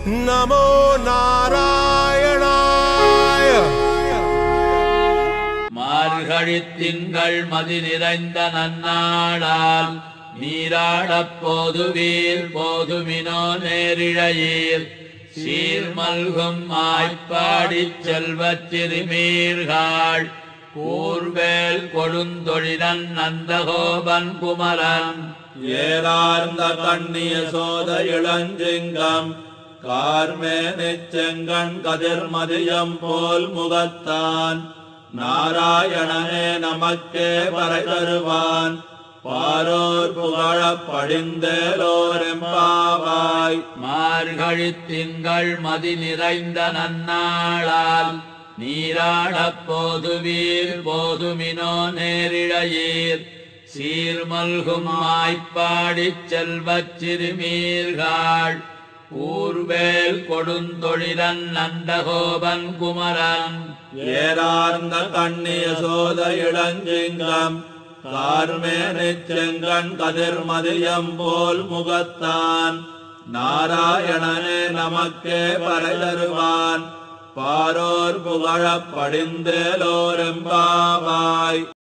நமோ நாராயணாய மார்கழித் திங்கள் மதி நிறைந்த நன்னாளால் நீராடப் போதுவீர் போதுமினோ நேரிழையீர் சீர்மல்கும் ஆய்ப்பாடிச் செல்வச் சிறுமீர்கள் கூர்வேல் கொடுந்தொழிலன் நந்தகோபன் குமரன் ஏறார்ந்த கண்ணிய சோத இளஞ்சிங்கம் கார்மேனிச் செங்கண் கதிர்மதியம் போல் முகத்தான் நாராயணனே நமக்கே பறை தருவான் பாரோர் புகழப் படிந்தேலோரெம்பாவாய் மார்கழித் திங்கள் மதி நிறைந்த நன்னாளால் நீராடப் போதுவீர் போதுமினோ நேரிழையீர் சீர்மல்கும் ஆய்ப்பாடிச் செல்வச் சிறுமீர்கள் ஊர்வேல் கொடுந்தொழிலன் நந்தகோபன் குமரன் ஏறார்ந்த கண்ணிய சோத இளஞ்சிங்கம் கார்மேனிச் செங்கண் கதிர்மதியம் போல் முகத்தான் நாராயணனே நமக்கே பறை தருவான் பாரோர் புகழப் படிந்தேலோரெம்பாவாய்